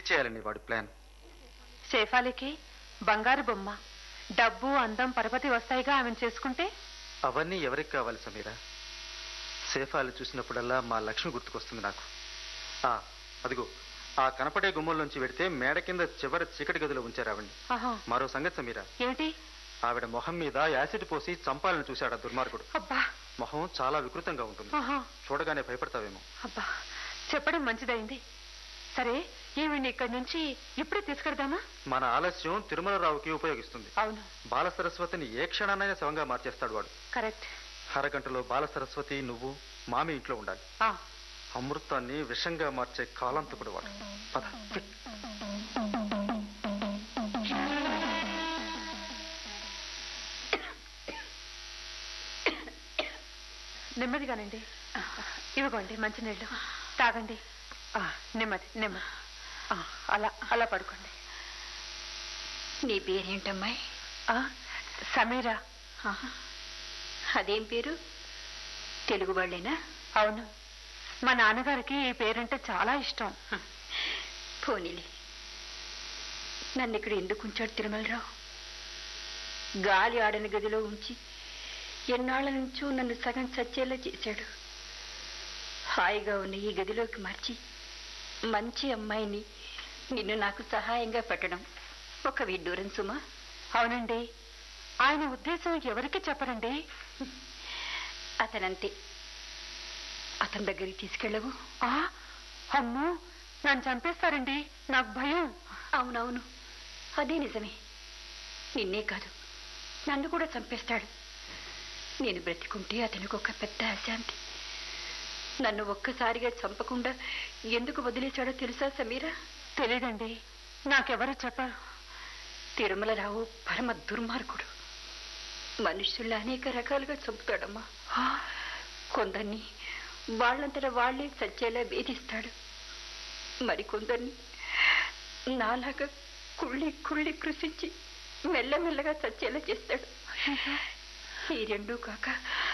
చేయాలని వాడి ప్లాన్ శేఫాలికి బంగారు బొమ్మ డబ్బు అందం పరపతి వస్తాయిగా ఆమెను చేసుకుంటే అవన్నీ ఎవరికి కావాలి సమీరా సేఫాలు చూసినప్పుడల్లా మా లక్ష్మి గుర్తుకొస్తుంది నాకు ఆ అదిగో ఆ కనపడే గుమ్మంలోంచి వెడితే మేడ కింద చివరి చీకటి గదిలో ఉంచారు ఆవిడ్ని ఆహా మరో సంగతి సమీరా ఏమిటి ఆవిడ మొహం మీద యాసిడ్ పోసి చంపాలని చూశాడు ఆ దుర్మార్గుడు అబ్బా మొహం చాలా వికృతంగా ఉంటుంది ఆహా చూడగానే భయపడతావేమో అబ్బా చెప్పడం మంచిదైంది సరే ఈవిడ్ని ఇక్కడి నుంచి ఇప్పుడే తీసుకెడదామా మన ఆలస్యం తిరుమలరావుకి ఉపయోగిస్తుంది అవును బాల సరస్వతిని ఏ క్షణానైనా శవంగా మార్చేస్తాడు వాడు కరెక్ట్ అరగంటలో బాల సరస్వతి నువ్వు మామి ఇంట్లో ఉండాలి ఆ, అమృతాన్ని విషంగా మార్చే కాలంతకుడు వాడు పద క్విక్. నెమ్మదిగానండి ఇవ్వకోండి మంచినీళ్ళు తాగండి ఆ, నెమ్మది నెమ్మది ఆ, అలా అలా పడుకోండి నీ పేరేంటమ్మాయి ఆ, సమీరా ఆహా. అదేం పేరు తెలుగు వాళ్ళేనా అవును మా నాన్నగారికి ఈ పేరంటే చాలా ఇష్టం పోనీలే నన్ను ఇక్కడ ఎందుకు ఉంచాడు తిరుమలరావు గాలి ఆడని గదిలో ఉంచి ఎన్నాళ్ల నుంచో నన్ను సగం చచ్చేలా చేశాడు హాయిగా ఉన్న ఈ గదిలోకి మార్చి మంచి అమ్మాయిని నిన్ను నాకు సహాయంగా పెట్టడం ఒక విడ్డూరం సుమా అవునండి ఆయన ఉద్దేశం ఎవరికి చెప్పరండి అతనంతే అతని దగ్గరికి తీసుకెళ్ళవు ఆ అమ్మో నన్ను చంపేస్తారండి నాకు భయం అవునవును అదే నిజమే నిన్నే కాదు నన్ను కూడా చంపేస్తాడు నేను బ్రతికుంటే అతనికి ఒక పెద్ద అశాంతి నన్ను ఒక్కసారిగా చంపకుండా ఎందుకు వదిలేశాడో తెలుసా సమీరా తెలీదండి నాకెవరు చెప్పరు తిరుమలరావు పరమ దుర్మార్గుడు మనుషుల్ని అనేక రకాలుగా చంపుతాడమ్మా ఆ, కొందరిని వాళ్ళంతట వాళ్ళే చచ్చేలా వేధిస్తాడు మరికొందరిని నాలాగా కుళ్ళి కుళ్ళి కృషించి మెల్లమెల్లగా చచ్చేలా చేస్తాడు ఈ రెండూ కాక